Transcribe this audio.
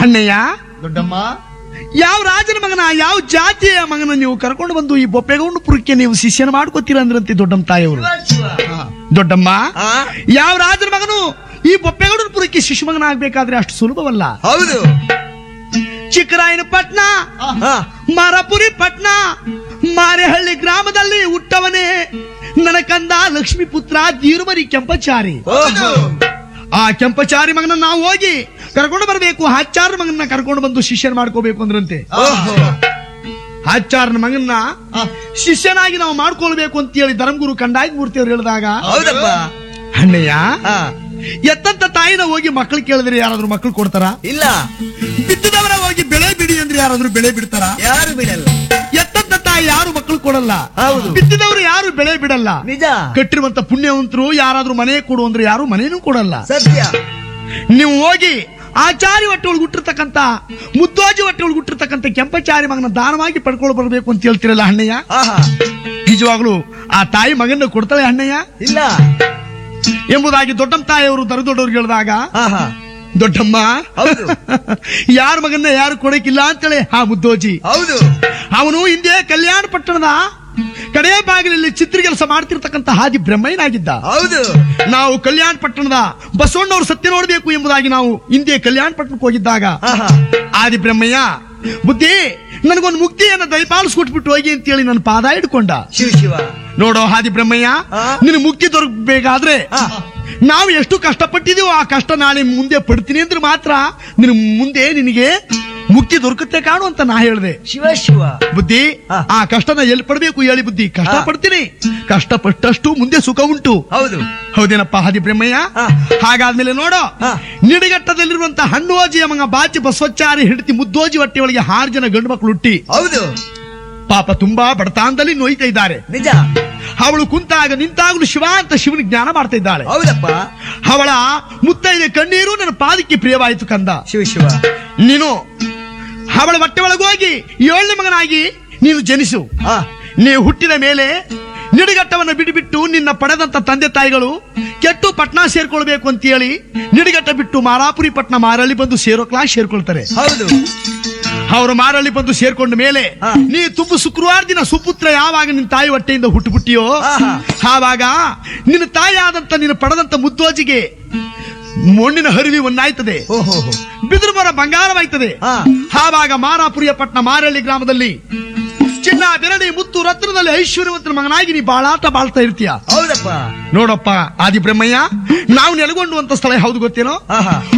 ಅಣ್ಣಯ್ಯ ದೊಡ್ಡಮ್ಮ ಯಾವ ರಾಜನ ಮಗನ ಯಾವ ಜಾತಿಯ ಮಗನ ನೀವು ಕರ್ಕೊಂಡು ಬಂದು ಈ ಬೊಪ್ಪೆಗೌಂಡಪುರಕ್ಕೆ ನೀವು ಶಿಷ್ಯನ ಮಾಡ್ಕೋತೀರ ಅಂದ್ರಂತೆ ದೊಡ್ಡಮ್ಮ ತಾಯಿಯವರು ಹಾ. ದೊಡ್ಡಮ್ಮ ಆ, ಯಾವ ರಾಜನ ಮಗನು ಈ ಬೊಪ್ಪೆಗೌಡಪುರಕ್ಕೆ ಶಿಶು ಮಗನ ಆಗ್ಬೇಕಾದ್ರೆ ಅಷ್ಟು ಸುಲಭವಲ್ಲ ಹೌದು ಚಿಕ್ಕರಾಯನ ಪಟ್ನ ಹಾ, ಮಾರಾಪುರಿ ಪಟ್ನ ಮಾರೆಹಳ್ಳಿ ಗ್ರಾಮದಲ್ಲಿ ಹುಟ್ಟವನೇ ನನ್ನ ಕಂದ ಲಕ್ಷ್ಮೀ ಪುತ್ರ ದೀರುಮರಿ ಕೆಂಪಚಾರಿ ಓಹೋ ಆ ಕೆಂಪಚಾರಿ ಮಗನ ನಾವು ಹೋಗಿ ಕರ್ಕೊಂಡು ಬರಬೇಕು ಹಚ್ಚಾರ ಮಗನ ಕರ್ಕೊಂಡು ಬಂದು ಶಿಷ್ಯನ ಮಾಡ್ಕೋಬೇಕು ಅಂದ್ರಂತೆ ಓಹೋ ಹಚ್ಚಾರನ ಮಗನ್ನ ಹಾ. ಶಿಷ್ಯನಾಗಿ ನಾವು ಮಾಡ್ಕೊಳ್ಬೇಕು ಅಂತ ಹೇಳಿ ಧರ್ಮಗುರು ಕಂಡಾಯ ಮೂರ್ತಿ ಅವ್ರು ಹೇಳಿದಾಗ ಹೌದಪ್ಪ ಅಣ್ಣಯ್ಯ ಹಾ, ಎತ್ತಂತ ತಾಯಿನ ಹೋಗಿ ಮಕ್ಕಳು ಕೇಳಿದ್ರೆ ಯಾರಾದ್ರೂ ಮಕ್ಕಳು ಕೊಡ್ತಾರ ಇಲ್ಲ ಬಿತ್ತದವರ ಹೋಗಿ ಬೆಳೆ ಬಿಡಿ ಅಂದ್ರೆ ಯಾರಾದ್ರೂ ಬೆಳೆ ಬಿಡ್ತಾರ ಯಾರು ಬಿಡಲ್ಲ ಎತ್ತಂತ ತಾಯಿ ಯಾರು ಮಕ್ಕಳು ಕೊಡಲ್ಲ ಹೌದು. ಬಿತ್ತಿದವರು ಯಾರು ಬೆಳೆ ಬಿಡಲ್ಲ ನಿಜ ಕಟ್ಟಿರುವಂತ ಪುಣ್ಯವಂತರು ಯಾರಾದ್ರೂ ಮನೆ ಕೊಡು ಅಂದ್ರೆ ಯಾರು ಮನೇನೂ ಕೊಡಲ್ಲ ಸತ್ಯ ನೀವು ಹೋಗಿ ಆಚಾರಿ ಹೊಟ್ಟೆ ಒಳಗೆ ಹುಟ್ಟಿರ್ತಕ್ಕಂತ ಮುದ್ದೋಜಿ ಹೊಟ್ಟೆ ಒಳಗೆ ಹುಟ್ಟಿರ್ತಕ್ಕಂತ ಕೆಂಪಚಾರಿ ಮಗನ ದಾನವಾಗಿ ಪಡ್ಕೊಂಡು ಬರಬೇಕು ಅಂತ ಹೇಳ್ತಿರಲ್ಲ ಅಣ್ಣಯ್ಯ ಆಹಾ ನಿಜವಾಗ್ಲು ಆ ತಾಯಿ ಮಗನ ಕೊಡ್ತಾಳೆ ಅಣ್ಣಯ್ಯ ಇಲ್ಲ ಎಂಬುದಾಗಿ ದೊಡ್ಡಮ್ಮ ತಾಯಿಯವರು ದರ ದೊಡ್ಡವ್ರಿಗೆ ಹೇಳಿದಾಗ ಆಹಾ ದೊಡ್ಡಮ್ಮ ಹೌದು. ಯಾರ ಮಗನ್ನ ಯಾರು ಕೊಡಕ್ಕಿಲ್ಲ ಅಂತೇಳಿ ಆ ಮುದ್ದೋಜಿ ಹೌದು ಅವನು ಹಿಂದೆ ಕಲ್ಯಾಣ ಪಟ್ಟಣದ ಕಡೆ ಬಾಗಿಲಲ್ಲಿ ಚಿತ್ರ ಕೆಲಸ ಮಾಡ್ತಿರ್ತಕ್ಕಂಥ ಹಾದಿ ಬ್ರಹ್ಮಯ್ಯನಾಗಿದ್ದ ಹೌದು ನಾವು ಕಲ್ಯಾಣ ಪಟ್ಟಣದ ಬಸವಣ್ಣವ್ರ ಸತ್ಯ ನೋಡಬೇಕು ಎಂಬುದಾಗಿ ನಾವು ಹಿಂದೆ ಕಲ್ಯಾಣ ಪಟ್ಟಣಕ್ಕೆ ಹೋಗಿದ್ದಾಗ ಆಹಾ ಆದಿ ಬ್ರಹ್ಮಯ್ಯ ಬುದ್ಧಿ ನನಗೊಂದು ಮುಕ್ತಿಯನ್ನ ದಯಪಾಲಿಸ್ಕೊಟ್ಬಿಟ್ಟು ಹೋಗಿ ಅಂತೇಳಿ ನನ್ನ ಪಾದ ಹಿಡ್ಕೊಂಡ ಶಿವ ಶಿವ ನೋಡೋ ಹಾದಿ ಬ್ರಹ್ಮಯ್ಯ ಆ? ನಿನ್ನ ಮುಕ್ತಿ ದೊರಕಬೇಕಾದ್ರೆ ಆ. ನಾವು ಎಷ್ಟು ಕಷ್ಟಪಟ್ಟಿದೀವೋ ಆ ಕಷ್ಟ ನಾಳೆ ಮುಂದೆ ಪಡ್ತೀನಿ ಅಂದ್ರೆ ಮಾತ್ರ ನಿನ್ನ ಮುಂದೆ ನಿನಗೆ ಮುಕ್ತಿ ದೊರಕುತ್ತೆ ಕಾಣು ಅಂತ ನಾ ಹೇಳ್ದೆ ಶಿವ ಶಿವ ಬುದ್ಧಿ ಆ. ಆ ಕಷ್ಟನ ಎಲ್ಲಿ ಪಡ್ಬೇಕು ಹೇಳಿ ಬುದ್ಧಿ ಕಷ್ಟ ಆ. ಪಡ್ತೀನಿ ಕಷ್ಟಪಟ್ಟಷ್ಟು ಮುಂದೆ ಸುಖ ಉಂಟು ಹೌದು ಹೌದೇನಪ್ಪ ಹಾದಿ ಬ್ರಹ್ಮಯ್ಯ ಆ. ಹಾಗಾದ್ಮೇಲೆ ನೋಡು ಆ. ನಿಡಿಗಟ್ಟದಲ್ಲಿರುವಂತ ಹಣ್ಣುವಜಿಯ ಮಗ ಬಾಚಿ ಬಸವಚಾರಿ ಹಿಡಿತಿ ಮುದ್ದೋಜಿ ಹೊಟ್ಟೆ ಒಳಗೆ ಆರು ಜನ ಗಂಡು ಮಕ್ಕಳು ಹುಟ್ಟಿ ಹೌದು ಪಾಪ ತುಂಬಾ ಬಡತಾಂದಲ್ಲಿ ನೋಯ್ತಾ ಇದ್ದಾರೆ ನಿಜ ಅವಳು ಕುಂತಾಗ ನಿಂತಾಗಲೂ ಶಿವ ಅಂತ ಶಿವನ ಜ್ಞಾನ ಮಾಡ್ತಾ ಇದ್ದಾಳೆ ಹೌದಪ್ಪ ಅವಳ ಮುತ್ತೈದೆ ಕಣ್ಣೀರು ನನ್ನ ಪಾದಕ್ಕೆ ಪ್ರಿಯವಾಯಿತು ಕಂದ ಶಿವ ಶಿವ ನೀನು ಅವಳ ಹೊಟ್ಟೆ ಒಳಗೆ ಹೋಗಿ ಏಳನೇ ಮಗನಾಗಿ ನೀನು ಜನಿಸು ಆ ನೀವು ಹುಟ್ಟಿದ ಮೇಲೆ ನಿಡಿಗಟ್ಟವನ್ನ ಬಿಟ್ಟುಬಿಟ್ಟು ನಿನ್ನ ಪಡೆದಂತ ತಂದೆ ತಾಯಿಗಳು ಕೆಟ್ಟು ಪಟ್ನಾ ಸೇರ್ಕೊಳ್ಬೇಕು ಅಂತ ಹೇಳಿ ನಿಡಿಗಟ್ಟ ಬಿಟ್ಟು ಮಾರಾಪುರಿ ಪಟ್ನ ಮಾರಳ್ಳಿ ಬಂದು ಸೇರೋ ಕ್ಲಾಸ್ ಸೇರ್ಕೊಳ್ತಾರೆ ಹೌದು ಅವರು ಮಾರಳ್ಳಿ ಬಂದು ಸೇರ್ಕೊಂಡ ಮೇಲೆ ಹಾ. ನೀ ತುಂಬ ಶುಕ್ರವಾರ ದಿನ ಸುಪುತ್ರ ಯಾವಾಗ ನಿನ್ನ ತಾಯಿ ಹೊಟ್ಟೆಯಿಂದ ಹುಟ್ಟುಬಿಟ್ಟಿಯೋ ಆಹಾ. ಆವಾಗ ನಿನ್ನ ತಾಯಿ ಆದಂತ ನಿನ್ನ ಪಡೆದಂತ ಮುದ್ದೋಜಿಗೆ ಮಣ್ಣಿನ ಹರಿವಿ ಒಂದಾಯ್ತದೆ ಓಹೋ ಬಿದಿರು ಮರ ಬಂಗಾರವಾಯ್ತದೆ ಹಾ. ಆವಾಗ ಮಾರಾಪುರಿಯ ಪಟ್ನ ಮಾರಳ್ಳಿ ಗ್ರಾಮದಲ್ಲಿ ಚಿನ್ನ ಬೆರಡಿ ಮುತ್ತು ರತ್ನದಲ್ಲಿ ಐಶ್ವರ್ಯವಂತನ ಮಗನಾಗಿ ನೀ ಬಾಳಾಟ ಬಾಳ್ತಾ ಇರ್ತೀಯ ಹೌದಪ್ಪ ನೋಡಪ್ಪ ಆದಿ ಬ್ರಹ್ಮಯ್ಯ ನಾವು ನೆಲೆಗೊಂಡುವಂತ ಸ್ಥಳ ಯಾವ್ದು ಗೊತ್ತೇನೋ ಆಹಾ